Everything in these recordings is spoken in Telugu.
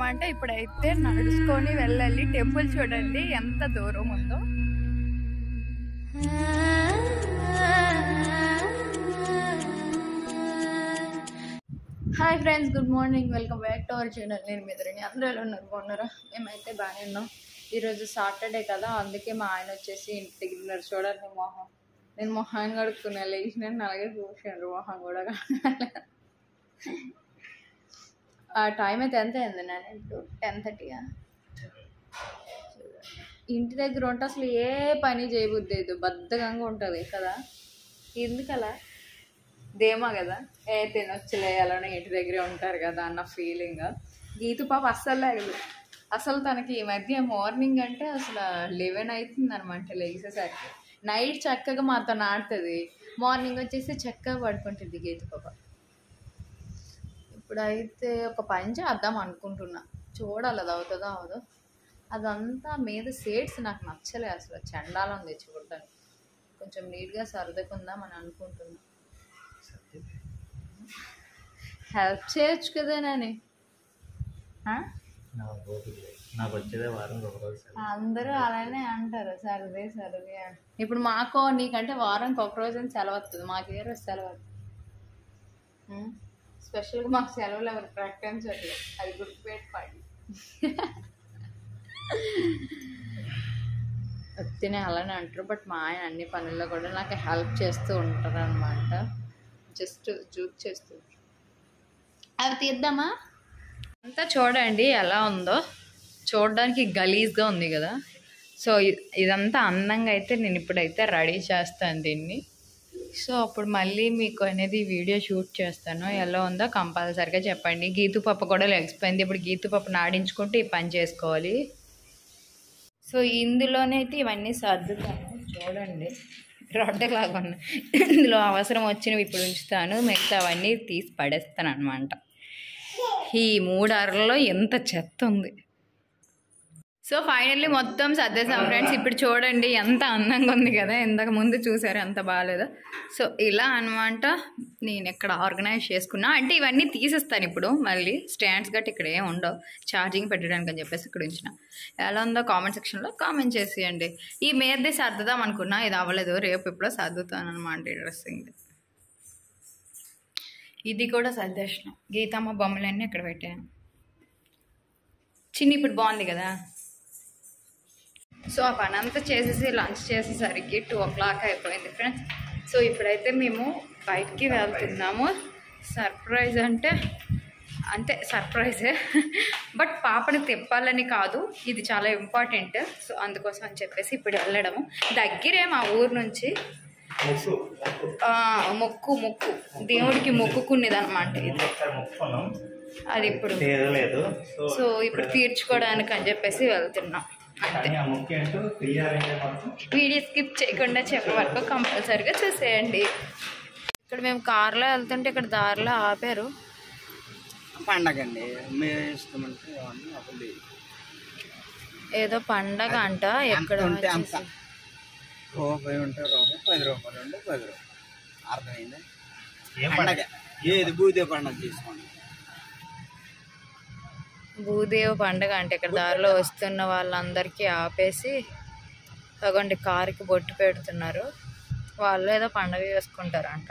అనమాట ఇప్పుడైతే నడుచుకొని వెళ్ళాలి టెంపుల్ చూడండి ఎంత దూరం ఉందో hi friends good morning welcome back to our channel నేను మిదరిని అందరూ ఎలా ఉన్నారు బాగున్నారా మేమైతే బాగానే ఉన్నాం ఈరోజు సాటర్డే కదా అందుకే మా ఆయన వచ్చేసి ఇంటి దగ్గర ఉన్నారు చూడండి మొహం నేను మొహాన్ని కడుక్కున్నా లేచినాను అలాగే చూసాను మొహం కూడా కడగాలి. ఆ టైం అయితే ఎంత అయింది నేను ఇప్పుడు టెన్ థర్టీగా ఇంటి దగ్గర ఉంటే అసలు ఏ పని చేయబుద్ది లేదు బద్ధకంగా ఉంటుంది కదా ఎందుకలా దేమా కదా ఏ తినొచ్చులే అలానే ఇంటి దగ్గరే ఉంటారు కదా అన్న ఫీలింగ్ గీతు పాప అస్సలు లేదు అసలు తనకి ఈ మధ్య మార్నింగ్ అంటే అసలు లెవెన్ అవుతుంది అనమాట లేచేసరికి నైట్ చక్కగా మాతో ఆడుతుంది మార్నింగ్ వచ్చేసి చక్కగా పడుకుంటుంది గీతు పాప ఇప్పుడైతే ఒక పని చేద్దాం అనుకుంటున్నా చూడాలి అది అవుతుందో అవదో అదంతా మీద సేట్స్ నాకు నచ్చలే అసలు చండాలం తెచ్చుకుంటాను కొంచెం నీట్గా సర్దుకుందాం అని అనుకుంటున్నా హెల్ప్ చేయొచ్చు కదా నాని ఆ? నాకు ఓపిక లేదు. నాకు వచ్చేదే వారం ఒక రోజు సెలవు. అందరూ అలానే అంటారు సరదే సరదే అని ఇప్పుడు మాకు నీకంటే వారానికి ఒక రోజు అని సెలవు వస్తుంది మాకు ఏ రోజు సెలవు వస్తుంది స్పెషల్గా మాకు సెలవులు ఎవరు ప్రకటించట్లేదు అది గుర్తుపెట్టుకోండి తినే అలానే అంటారు బట్ మా ఆయన అన్ని పనుల్లో కూడా నాకు హెల్ప్ చేస్తూ ఉంటారు అనమాట జస్ట్ జూక్ చేస్తూ అవి తీద్దామా అంతా చూడండి ఎలా ఉందో చూడడానికి గలీజ్గా ఉంది కదా సో ఇ- ఇదంతా అందంగా అయితే నేను ఇప్పుడైతే రెడీ చేస్తాను దీన్ని సో అప్పుడు మళ్ళీ మీకు అనేది వీడియో షూట్ చేస్తాను ఎలా ఉందో కంపల్సరిగా చెప్పండి గీతు పప్పు కూడా లెగ్సిపోయింది ఇప్పుడు గీతు పప్పు నాడించుకుంటూ ఈ పని చేసుకోవాలి సో ఇందులోనైతే ఇవన్నీ సర్దుతాను చూడండి రొడ్డలాగా ఉన్నాయి ఇందులో అవసరం వచ్చినవి ఇప్పుడు ఉంచుతాను మిగతా అవన్నీ తీసి పడేస్తాను అనమాట ఈ మూడు అరల్లో ఎంత చెత్త ఉంది సో ఫైనల్లీ మొత్తం సర్దేశాం ఫ్రెండ్స్ ఇప్పుడు చూడండి ఎంత అందంగా ఉంది కదా ఇంతకు ముందు చూసారు ఎంత బాగాలేదో సో ఇలా అనమాట నేను ఇక్కడ ఆర్గనైజ్ చేసుకున్నా అంటే ఇవన్నీ తీసేస్తాను ఇప్పుడు మళ్ళీ స్టాండ్స్ గట్టి ఇక్కడ ఏం ఉండవు ఛార్జింగ్ పెట్టడానికి అని చెప్పేసి ఇక్కడ ఉంచిన ఎలా ఉందో కామెంట్ సెక్షన్లో కామెంట్ చేసేయండి ఈ మేరదే సర్దుదాం అనుకున్నా ఇది అవ్వలేదు రేపు ఎప్పుడో సర్దుతాను అనమాట ఈ డ్రెస్సింగ్ ఇది కూడా సర్దేసిన గీతమ్మ బొమ్మలన్నీ ఇక్కడ పెట్టాను చిన్ని ఇప్పుడు బాగుంది కదా సో ఆ పని అంతా చేసేసి లంచ్ చేసేసరికి టూ ఓ క్లాక్ అయిపోయింది ఫ్రెండ్స్ సో ఇప్పుడైతే మేము బయటికి వెళ్తున్నాము సర్ప్రైజ్ అంటే అంతే సర్ప్రైజే బట్ పాపని తిప్పాలని కాదు ఇది చాలా ఇంపార్టెంట్ సో అందుకోసం అని చెప్పేసి ఇప్పుడు వెళ్ళడము దగ్గరే మా ఊరు నుంచి ఆ, మొక్కు మొక్కు దేవుడికి మొక్కుకునేది అనమాట ఇది ఒకసారి మొక్కుకున్నాం. అది ఇప్పుడు తీరలేదు సో సో ఇప్పుడు తీర్చుకోవడానికి అని చెప్పేసి వెళ్తున్నాం అంతే కానీ ఆ మొక్కు ఏంటో తెలియాలంటే మాత్రం వీడియో స్కిప్ చేయకుండా చెప్పే వరకు కంపల్సరీగా చూసేయండి ఇక్కడ మేము కార్లో వెళ్తుంటే ఇక్కడ దారిలో ఆపారు పండగ అండి మేము ఇష్టమంటే ఏమన్నా అప్పుడు లేదు. ఏదో పండగ అంట ఎక్కడ ఎంత ఉంటే అంత వచ్చేసి. రూపాయి ఉంటే రూపాయి పది రూపాయలు ఉంటే పది రూపాయలు అర్థమైందా ఏం పండగ ఏది బూదే పండగ తీసుకోండి భూదేవ పండగ అంటే ఇక్కడ దారిలో వస్తున్న వాళ్ళందరికీ ఆపేసి అగోండి కారుకి బొట్టు పెడుతున్నారు వాళ్ళు ఏదో పండగ చేసుకుంటారంట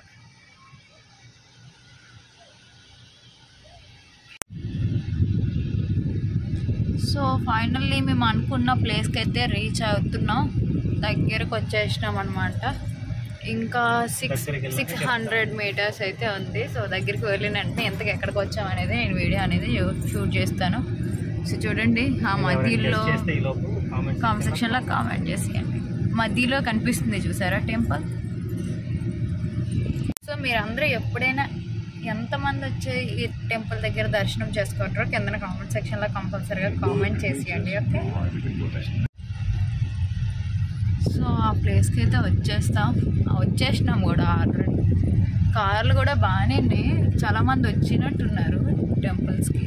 సో ఫైనల్లీ మేము అనుకున్న ప్లేస్కి అయితే రీచ్ అవుతున్నాం దగ్గరకు వచ్చేసినాం అనమాట ఇంకా సిక్స్ దగ్గరికి వెళ్ళాక సిక్స్ హండ్రెడ్ మీటర్స్ అయితే ఉంది సో దగ్గరికి వెళ్ళిన వెంటనే ఎంతకు ఎక్కడికి వచ్చాం అనేది నేను వీడియో అనేది షూట్ చేస్తాను సో చూడండి ఆ మధ్యలో చేస్తే ఈ లోపు కామెంట్ కామెంట్ సెక్షన్లో కామెంట్ చేసేయండి మధ్యలో కనిపిస్తుంది చూసారా టెంపుల్ సో మీరందరూ ఎప్పుడైనా ఎంతమంది వచ్చి ఈ టెంపుల్ దగ్గర దర్శనం చేసుకుంటారో కింద కామెంట్ సెక్షన్లో కంపల్సరీగా కామెంట్ చేసేయండి ఓకే సో ఆ ప్లేస్కి అయితే వచ్చేస్తాం ఆ, వచ్చేసినాం కూడా ఆల్రెడీ కార్లు కూడా బాగానే ఉన్నాయి చాలామంది వచ్చినట్టున్నారు టెంపుల్స్కి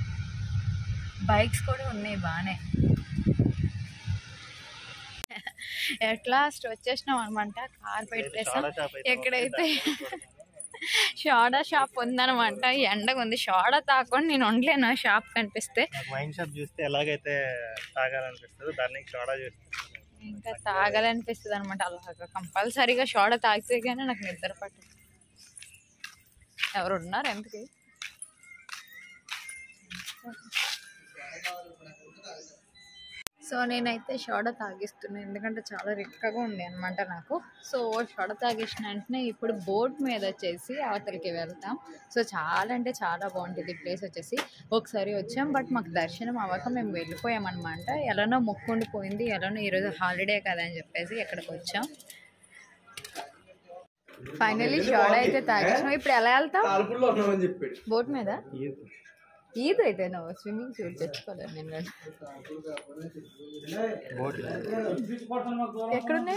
బైక్స్ కూడా ఉన్నాయి బాగానే ఎట్ లాస్ట్ వచ్చేసినాం అనమాట కార్ పెట్టేసాం సోడా షాప్ అయితే ఎక్కడైతే షోడా షాప్ ఉందనమాట ఎండగా ఉంది షోడా తాకొని నేను ఉండలేను ఆ షాప్ కనిపిస్తే నాకు వైన్ షాప్ చూస్తే ఎలాగైతే తాగాలనిపిస్తుంది దాన్ని సోడా చూస్తే ఇంకా తాగాలనిపిస్తుంది అనమాట అలాగా కంపల్సరీగా షోడా తాగితే కానీ నాకు నిద్ర పట్టదు ఎవరు ఉన్నారు ఎందుకు సో నేనైతే షోడ తాగిస్తున్నాను ఎందుకంటే చాలా రిక్కగా ఉంది అనమాట నాకు సో షోడ తాగేసిన వెంటనే ఇప్పుడు బోట్ మీద వచ్చేసి అవతలికి వెళ్తాం సో చాలా అంటే చాలా బాగుంటుంది ప్లేస్ వచ్చేసి ఒకసారి వచ్చాం బట్ మాకు దర్శనం అవ్వక మేము వెళ్ళిపోయాం అనమాట ఎలానో మొక్కుండిపోయింది ఎలానో ఈరోజు హాలిడే కదా అని చెప్పేసి ఇక్కడికి వచ్చాం ఫైనల్లీ షోడ అయితే తాగేసినాం ఇప్పుడు ఎలా వెళ్తాం అలుపుల్లో ఉన్నామని చెప్పాడు బోట్ మీద ఈద్ అయితే నువ్వు స్విమ్మింగ్ సూట్ తెచ్చుకోలేదు నేను కానీ. ఎక్కడున్నాయి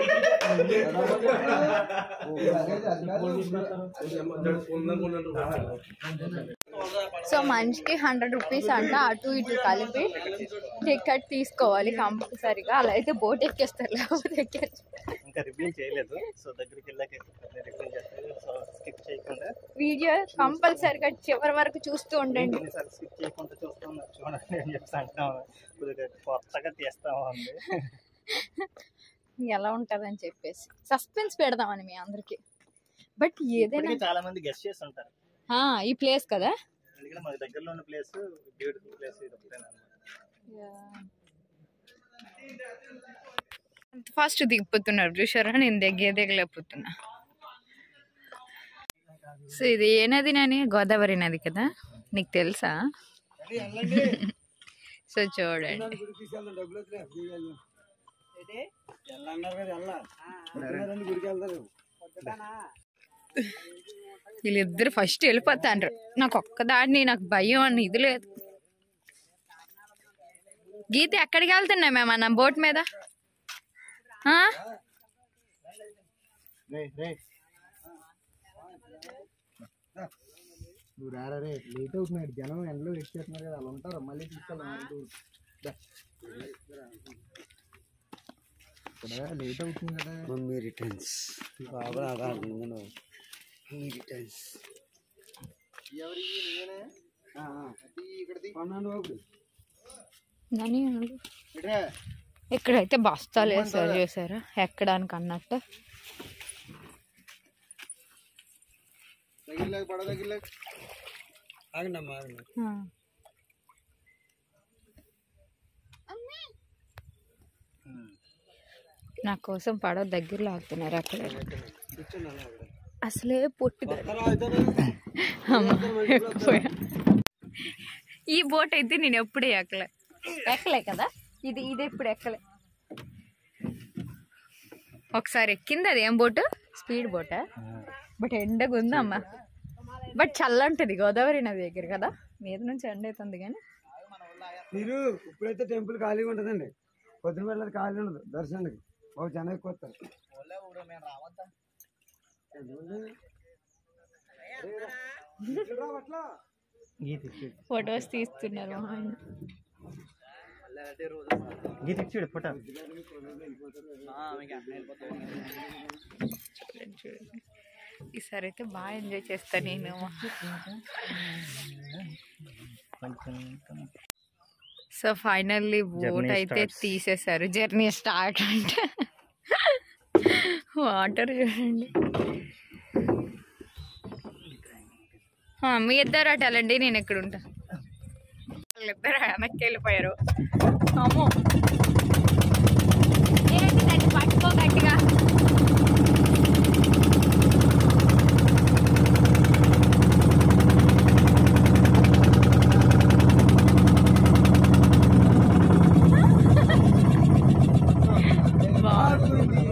సో మనిషికి హండ్రెడ్ రూపీస్ అంట అటు ఇటు కలిపి టికెట్ తీసుకోవాలి కంపల్సరీగా అలా అయితే బోట్ ఎక్కేస్తారు లేకపోతే ఎక్కేచ్చు ఇంకా రివ్యూ చేయలేదు సో దగ్గరికి వెళ్ళాక రివ్యూ చేస్తాను సో స్కిప్ చేయకుండా వీడియో కంపల్సరీగా చివరి వరకు చూస్తూ ఉండండి ఎన్నిసార్లు స్కిప్ చేయకుండా చూస్తున్నాం చూడండి అని చెప్పి అంటాం కొద్దిగా కొత్తగా తీస్తాము అండి ఎలా ఉంటుందని చెప్పేసి సస్పెన్స్ పెడదామని మీ అందరికి బట్ ఏదైనా ఇప్పటికీ చాలా మంది గెస్ట్ చేసి ఉంటారు ఆ, ఈ ప్లేస్ కదా ఎందుకంటే మాకు దగ్గరలో ఉన్న ప్లేస్ బ్యూటిఫుల్ ప్లేస్ ఇది ఒకటేనా ఫస్ట్ దిగిపోతున్నారు చూసారా నేను దగ్గర దిగలేకపోతున్నా సో ఇది ఏ నది నాని గోదావరి నది కదా నీకు తెలుసా సో చూడండి గుడికి వెళ్తారు వీళ్ళిద్దరు ఫస్ట్ వెళ్ళిపోతాండ్రు నాకు ఒక్కదాన్ని నాకు భయం అని ఇది లేదు గీత ఎక్కడికి వెళ్తున్నాయి మేము అన్న బోట్ మీద ఆ? నువ్వు రారా రే లేట్ అవుతున్నాడు జనం ఎండలో వెయిట్ చేస్తున్నారు కదా అలా ఉంటారు మళ్ళీ తీసుకెళ్ళాం లేట్ అవుతుంది కదా మమ్మీ రిటర్న్స్ బాబా మమ్మీ రిటర్న్స్ నని అడుగు. ఇక్కడైతే బస్తాలు వేస్తారు చూసారా ఎక్కడానికి అన్నట్టు తగిలేక పడ తగిలేక ఆగండమ్మా ఆగండి ఆ. నా కోసం పడవ దగ్గరలో ఆగుతున్నారు అక్కడ అసలే పొట్టిది అమ్మ, పోయా. ఈ బోట్ అయితే నేను ఎప్పుడే ఎక్కలే ఎక్కలే కదా ఇది ఇది ఎప్పుడు ఎక్కలే ఒకసారి ఎక్కింది అది ఏం బోటు స్పీడ్ బోటా బట్ ఎండగా ఉందమ్మా బట్ చల్లంటది గోదావరి నది దగ్గర కదా మీద నుంచి ఎండ అవుతుంది కానీ మీరు ఇప్పుడైతే టెంపుల్ ఖాళీగా ఉంటుందండి పొద్దున వెళ్ళదు ఖాళీ ఉండదు దర్శనానికి బాబు జనం ఎక్కువ వస్తారు గీత ఇచ్చాడు ఫొటోస్ తీస్తున్నారు మా ఆయన గీత ఇచ్చాడు ఫోటో చూడండి చూడండి ఈసారి అయితే బాగా ఎంజాయ్ చేస్తా నేను కొంచెం సో ఫైనల్లీ బోట్ Journey అయితే starts. తీసేశారు జర్నీ స్టార్ట్ అంటే వాటర్ చూడండి ఆ, మీ ఇద్దరు అటు వెళ్ళండి నేను ఎక్కడ ఉంటా వాళ్ళిద్దరు వెనక్కి వెళ్ళిపోయారు అమ్మో ఏంటి దాన్ని పట్టుకో గట్టిగా బాగుంది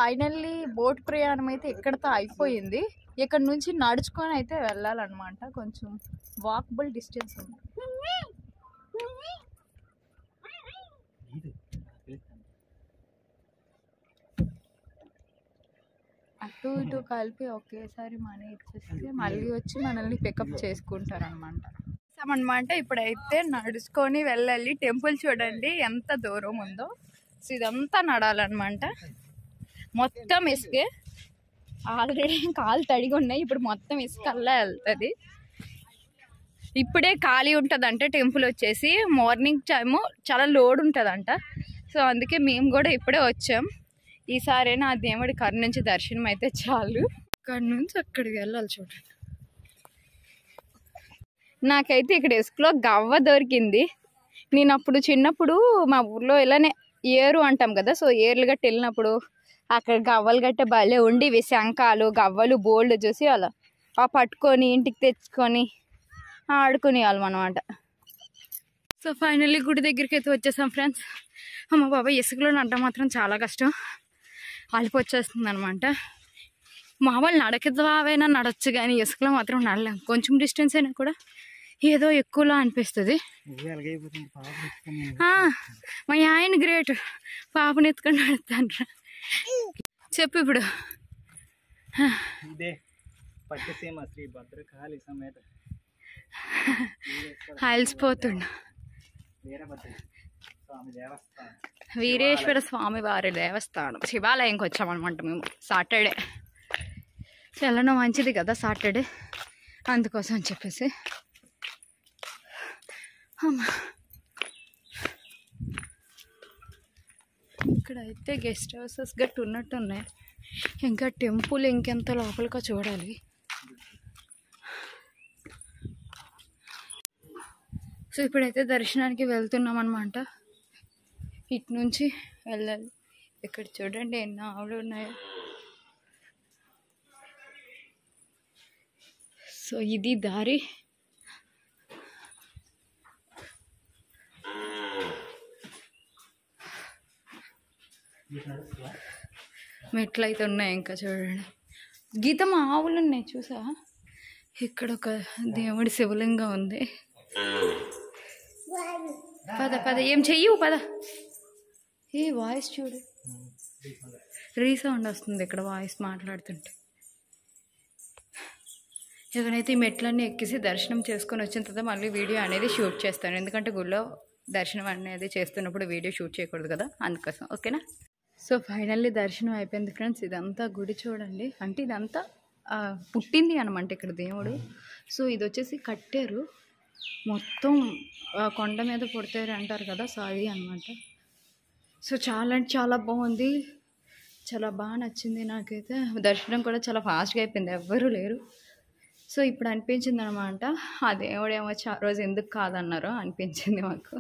ఫైనల్లీ బోట్ ప్రయాణం అయితే ఇక్కడతో అయిపోయింది ఇక్కడ నుంచి నడుచుకొని అయితే వెళ్ళాలన్నమాట కొంచెం వాకబుల్ డిస్టెన్స్ ఉంది అటు ఇటు కలిపి ఒకేసారి మనీ ఇచ్చేస్తే మళ్ళీ వచ్చి మనల్ని పికప్ చేసుకుంటారు అనమాట అనమాట ఇప్పుడైతే నడుచుకొని వెళ్ళాలి టెంపుల్ చూడండి ఎంత దూరం ఉందో సో ఇదంతా నడాలన్నమాట మొత్తం ఇసుకే ఆల్రెడీ కాలు తడిగి ఉన్నాయి ఇప్పుడు మొత్తం ఇసుకల్లా వెళ్తుంది ఇప్పుడే ఖాళీ ఉంటుందంట టెంపుల్ వచ్చేసి మార్నింగ్ టైము చాలా లోడ్ ఉంటుందంట సో అందుకే మేము కూడా ఇప్పుడే వచ్చాం ఈసారి నా దేవుడి కరు నుంచి దర్శనం అయితే చాలు ఇక్కడ నుంచి అక్కడికి వెళ్ళాలి చూడండి నాకైతే ఇక్కడ ఇసుకలో గవ్వ దొరికింది నేను అప్పుడు చిన్నప్పుడు మా ఊర్లో ఇలానే ఏరు అంటాం కదా సో ఏర్లు గట్టి వెళ్ళినప్పుడు అక్కడ గవ్వలు గట్టే భలే ఉండి ఇవి శంఖాలు గవ్వలు బోల్డ్ చూసి అలా ఆ పట్టుకొని ఇంటికి తెచ్చుకొని ఆడుకునే వాళ్ళం అనమాట సో ఫైనల్లీ గుడి దగ్గరికి అయితే వచ్చేసాం ఫ్రెండ్స్ అమ్మ బాబా ఇసుకలో నడ్డం మాత్రం చాలా కష్టం అలిపి వచ్చేస్తుంది అనమాట మామూలు నడక ద్వారైనా నడొచ్చు కానీ ఇసుకలో మాత్రం నడలేం కొంచెం డిస్టెన్స్ అయినా కూడా ఏదో ఎక్కువలా అనిపిస్తుంది ఇది ఎలాగైపోతుంది పాప ఎత్తుకొని ఆ, మా ఆయన గ్రేట్ పాపని ఎత్తుకొని నడుస్తాను చెప్పు ఇప్పుడు ఇదే పట్టిసీమ శ్రీ భద్రకాళి సమేత అలసిపోతుండు వీరభద్ర స్వామి దేవస్థానం వీరేశ్వర స్వామి వారి దేవస్థానం శివాలయంకి వచ్చామన్నమాట మేము సాటర్డే వెళ్ళడం మంచిది కదా సాటర్డే అందుకోసం అని చెప్పేసి అమ్మా. ఇక్కడ అయితే గెస్ట్ హౌసెస్ గట్టి ఉన్నట్టు ఉన్నాయి ఇంకా టెంపుల్ ఇంకెంత లోపలికో చూడాలి సో ఇప్పుడైతే దర్శనానికి వెళ్తున్నాం అనమాట ఇటు నుంచి వెళ్ళాలి ఇక్కడ చూడండి ఎన్ని ఆవులు ఉన్నాయో సో ఇది దారి మెట్లు అయితే ఉన్నాయి ఇంకా చూడండి గీతం ఆవులు ఉన్నాయి చూసా ఇక్కడ ఒక దేవుడి శివలింగం ఉంది పద పద ఏం చెయ్యవు పద ఏ వాయిస్ చూడు రీసౌండ్ వస్తుంది ఇక్కడ వాయిస్ మాట్లాడుతుంటే ఇకనైతే ఈ మెట్లన్నీ ఎక్కేసి దర్శనం చేసుకొని వచ్చిన తర్వాత మళ్ళీ వీడియో అనేది షూట్ చేస్తాను ఎందుకంటే గుళ్ళో దర్శనం అనేది చేస్తున్నప్పుడు వీడియో షూట్ చేయకూడదు కదా అందుకోసం ఓకేనా సో ఫైనల్లీ దర్శనం అయిపోయింది ఫ్రెండ్స్ ఇదంతా గుడి చూడండి అంటే ఇదంతా ఆ, పుట్టింది అనమాట ఇక్కడ దేవుడు సో ఇది వచ్చేసి కట్టారు మొత్తం ఆ, కొండ మీద పుడతారు అంటారు కదా సో అది అనమాట సో చాలా అంటే చాలా బాగుంది చాలా బాగా నచ్చింది నాకైతే దర్శనం కూడా చాలా ఫాస్ట్గా అయిపోయింది ఎవ్వరూ లేరు సో ఇప్పుడు అనిపించింది అనమాట ఆ దేవుడు ఏమొచ్చి ఆ రోజు ఎందుకు కాదన్నారో అనిపించింది మాకు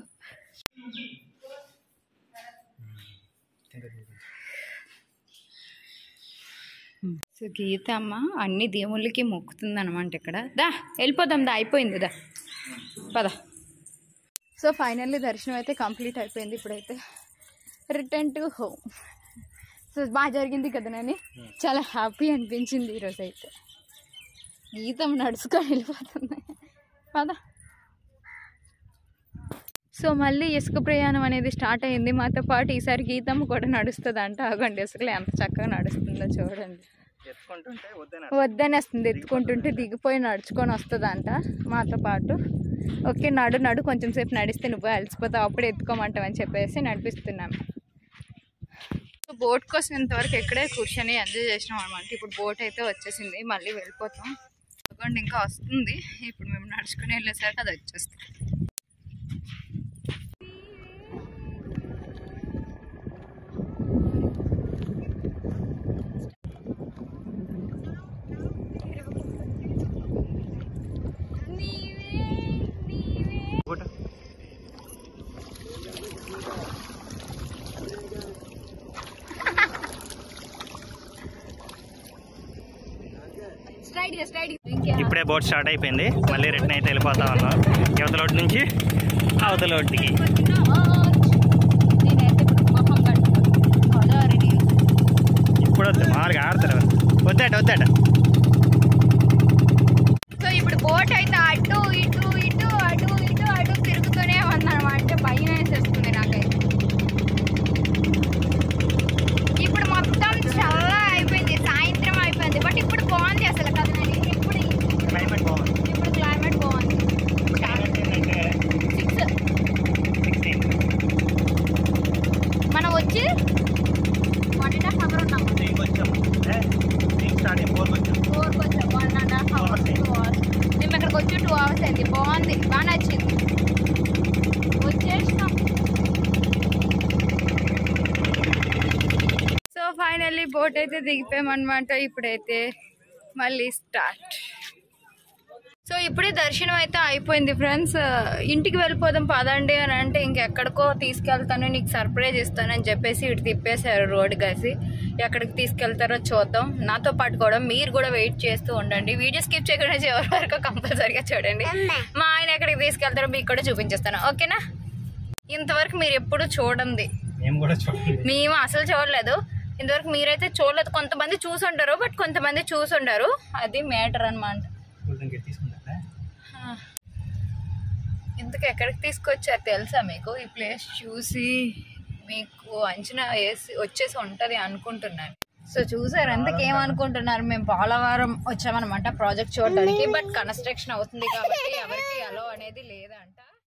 సో గీత అమ్మ అన్ని దేవుళ్ళకి మొక్కుతుంది అనమాట ఇక్కడ దా వెళ్ళిపోదాం దా అయిపోయింది దా పద సో ఫైనల్లీ దర్శనం అయితే కంప్లీట్ అయిపోయింది ఇప్పుడైతే రిటర్న్ టు హోమ్ సో బాగా జరిగింది కదా నని చాలా హ్యాపీ అనిపించింది ఈరోజు అయితే గీతం నడుచుకొని వెళ్ళిపోతుంది పద సో మళ్ళీ ఇసుక ప్రయాణం అనేది స్టార్ట్ అయింది మాతో పాటు ఈసారి గీతం కూడా నడుస్తుంది అంట అగండి ఇసుకలో ఎంత చక్కగా నడుస్తుందో చూడండి ఎత్తుకుంటుంటే వద్దన వద్దనేస్తుంది ఎత్తుకుంటుంటే దిగిపోయి నడుచుకొని వస్తుందంట మాతో పాటు ఓకే నడు నడు కొంచెం సేపు నడిస్తే నువ్వు అలసిపోతావు అప్పుడు ఎత్తుకోమంటావు అని చెప్పేసి నడిపిస్తున్నాం సో బోట్ కోసం ఇంతవరకు ఎక్కడే కూర్చొని ఎంజాయ్ చేసినాం అనమాట ఇప్పుడు బోట్ అయితే వచ్చేసింది మళ్ళీ వెళ్ళిపోతాం అదిగోండి ఇంకా వస్తుంది ఇప్పుడు మేము నడుచుకుని వెళ్ళేసరికి అది వచ్చేస్తుంది ఇప్పుడే బోట్ స్టార్ట్ అయిపోయింది మళ్ళీ రిటర్న్ అయితే వెళ్ళిపోతా ఉన్నాం యువతల ఒకటి నుంచి అవతల ఒకటికి నేనైతే ఇప్పుడు మొహం కట్టుకున్నాను. అదో రెడీ. ఇప్పుడు ఇప్పుడు వద్దు మామూలుగా ఆడతారు వద్దట వద్దట సో ఇప్పుడు బోట్ అయితే అటు ఇటు ఇటు అటు ఇటు అటు తిరుగుతూనే ఉందన్నమాట భయం వేసేస్తుంది నాకైతే ఇప్పుడు మొత్తం చల్ల అయిపోయింది సాయంత్రం అయిపోయింది బట్ ఇప్పుడు బాగుంది అసలు కదా నేను ఇప్పుడు క్లైమేట్ బాగుంది ఇప్పుడు క్లైమేట్ బాగుంది క్లైమేట్ ఏంటంటే సిక్స్ సిక్స్టీన్ మనం వచ్చి వన్ అండ్ హాఫ్ అవర్ ఉన్నాము త్రీకి వచ్చాం త్రీకి స్టార్ట్ అయ్యి ఫోర్కి వచ్చాం ఫోర్కి వచ్చాం one and half hours two hours మేము ఇక్కడికి వచ్చి టూ అవర్స్ అయింది బాగుంది బాగా నచ్చింది వచ్చేసినాం సో ఫైనల్లీ బోట్ అయితే దిగిపోయామన్నమాట ఇప్పుడైతే మళ్ళీ స్టార్ట్ సో ఇప్పుడే దర్శనం అయితే అయిపోయింది ఫ్రెండ్స్ ఇంటికి వెళ్ళిపోదాం పదండి అని అంటే ఇంకెక్కడికో తీసుకెళ్తాను నీకు సర్ప్రైజ్ ఇస్తానని చెప్పేసి ఇటు తిప్పేశారు రోడ్ కాసి ఎక్కడికి తీసుకెళ్తారో చూద్దాం నాతో పాటు కూడా మీరు కూడా వెయిట్ చేస్తూ ఉండండి వీడియో స్కిప్ చేయకుండా చివరి వరకు కంపల్సరీగా చూడండి మా ఆయన ఎక్కడికి తీసుకెళ్తారో మీకు కూడా చూపించేస్తాను ఓకేనా ఇంతవరకు మీరు ఎప్పుడు చూడండి మేము కూడా చూడండి మేము అసలు చూడలేదు ఇంతవరకు మీరైతే చూడలేదు కొంతమంది చూసుంటారు బట్ కొంతమంది చూసుంటారు అది మ్యాటర్ అన్నమాట కూల్ తీసుకుంటా ఇంతకు ఎక్కడికి తీసుకొచ్చారు తెలుసా మీకు ఈ ప్లేస్ చూసి మీకు అంచనా వేసి వచ్చేసి ఉంటుంది అనుకుంటున్నాను సో చూసారు ఎంతకేమనుకుంటున్నారు మేము పోలవరం వచ్చామన్నమాట ప్రాజెక్ట్ చూడడానికి బట్ కన్స్ట్రక్షన్ అవుతుంది కాబట్టి ఎవరికి అలో అనేది లేదంట